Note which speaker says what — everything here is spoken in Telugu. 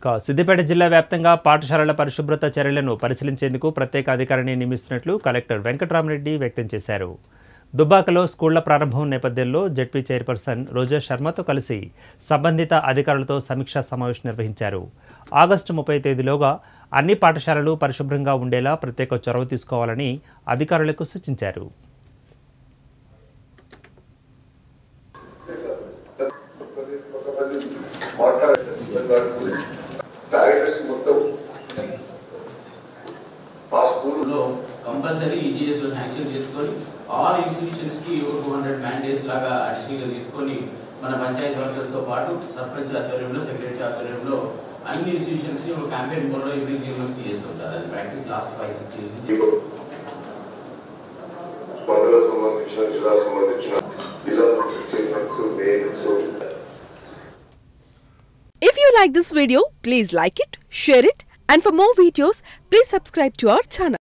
Speaker 1: ఇక సిద్దిపేట జిల్లా వ్యాప్తంగా పాఠశాలల పరిశుభ్రత చర్యలను పరిశీలించేందుకు ప్రత్యేక అధికారిని నియమిస్తున్నట్లు కలెక్టర్ వెంకటరామరెడ్డి వ్యక్తం చేశారు దుబ్బాకలో స్కూళ్ల ప్రారంభం నేపథ్యంలో జెడ్పీ చైర్పర్సన్ రోజా శర్మతో కలిసి సంబంధిత అధికారులతో సమీక్షా సమావేశం నిర్వహించారు ఆగస్టు ముప్పై తేదీలోగా అన్ని పాఠశాలలు పరిశుభ్రంగా ఉండేలా ప్రత్యేక చొరవ తీసుకోవాలని అధికారులకు సూచించారు
Speaker 2: టార్గెట్స్ మొత్తం ఆ స్కూల్
Speaker 3: లో కంపల్సరీ ఈజీఎస్ లో శాంక్షన్ చేసుకొని ఆల్ ఇన్స్టిట్యూషన్స్ కి ఒక టూ హండ్రెడ్ మ్యాన్ డేస్ లాగా అడిషనల్ గా తీసుకొని మన పంచాయతీ వర్కర్స్ తో పాటు సర్పంచ్ ఆధ్వర్యంలో సెక్రటరీ ఆధ్వర్యంలో అన్ని ఇన్స్టిట్యూషన్స్ ని ఒక క్యాంపెయిన్ మోడ్లో ఎవ్రీ త్రీ మంత్స్ కి చేస్తాం సార్ అది practice last five six years
Speaker 2: మండల సంబంధించిన జిల్లా సంబంధించిన జిల్లా chairmans mayors
Speaker 4: If you like this video, please like it, share it, and for more videos, please subscribe to our channel.